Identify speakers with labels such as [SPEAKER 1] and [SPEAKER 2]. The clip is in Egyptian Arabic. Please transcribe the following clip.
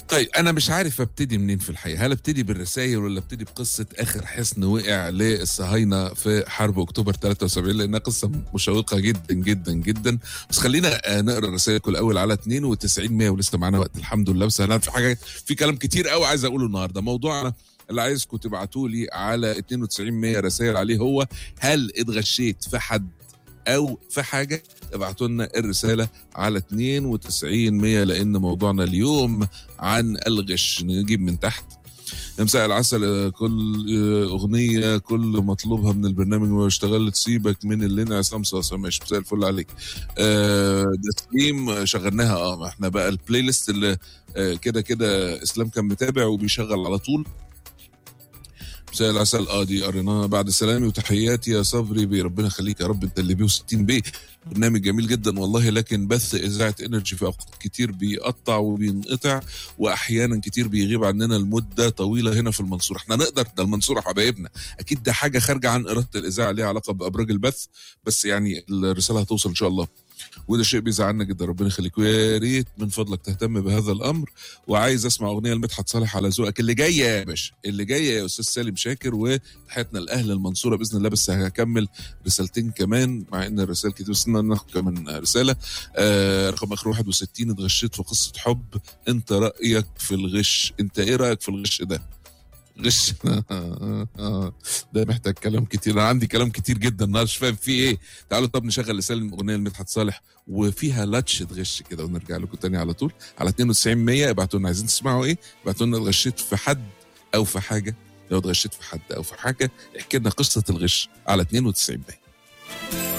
[SPEAKER 1] طيب انا مش عارف ابتدي منين في الحقيقه هل ابتدي بالرسائل ولا ابتدي بقصه اخر حصن وقع للصهاينه في حرب اكتوبر 73 لانها قصه مشوقه جدا جدا جدا بس خلينا آه، نقرا الرسائل الاول على 92 100 ولسه معانا وقت الحمد لله بس انا في حاجه في كلام كتير قوي عايز اقوله النهارده موضوعنا اللي عايزكم تبعتوا لي على 92 100 رسائل عليه هو هل اتغشيت في حد او في حاجه ابعتوا لنا الرساله على 92 100 لان موضوعنا اليوم عن الغش نجيب من تحت يا مساء العسل آه، كل آه، اغنيه كل مطلوبها من البرنامج ما اشتغلت سيبك من اللي انا عصام صاصا ماشي مساء الفل عليك آه، ده سليم آه، شغلناها اه ما احنا بقى البلاي ليست اللي آه، كده كده اسلام كان متابع وبيشغل على طول مساء العسل اه دي قريناها بعد سلامي وتحياتي يا صبري بيه ربنا يخليك يا رب انت اللي بيه 60 بيه برنامج جميل جدا والله لكن بث اذاعه انرجي في اوقات كتير بيقطع وبينقطع واحيانا كتير بيغيب عننا لمده طويله هنا في المنصوره احنا نقدر ده المنصوره حبايبنا اكيد ده حاجه خارجه عن اراده الاذاعه ليها علاقه بابراج البث بس يعني الرساله هتوصل ان شاء الله وده شيء بيزعلنا جدا ربنا يخليك ويا ريت من فضلك تهتم بهذا الامر وعايز اسمع اغنيه لمدحت صالح على ذوقك اللي جايه يا باشا اللي جايه يا استاذ سالم شاكر وتحياتنا لاهل المنصوره باذن الله بس هكمل رسالتين كمان مع ان الرسائل كتير بس ناخد كمان رساله آه رقم اخر 61 اتغشيت في قصه حب انت رايك في الغش انت ايه رايك في الغش ده غش ده محتاج كلام كتير انا عندي كلام كتير جدا النهارده مش فاهم فيه ايه تعالوا طب نشغل لسالم اغنيه لمدحت صالح وفيها لاتش غش كده ونرجع لكم تاني على طول على 92 100 ابعتوا لنا عايزين تسمعوا ايه ابعتوا لنا اتغشيت في حد او في حاجه لو اتغشيت في حد او في حاجه احكي لنا قصه الغش على 92 100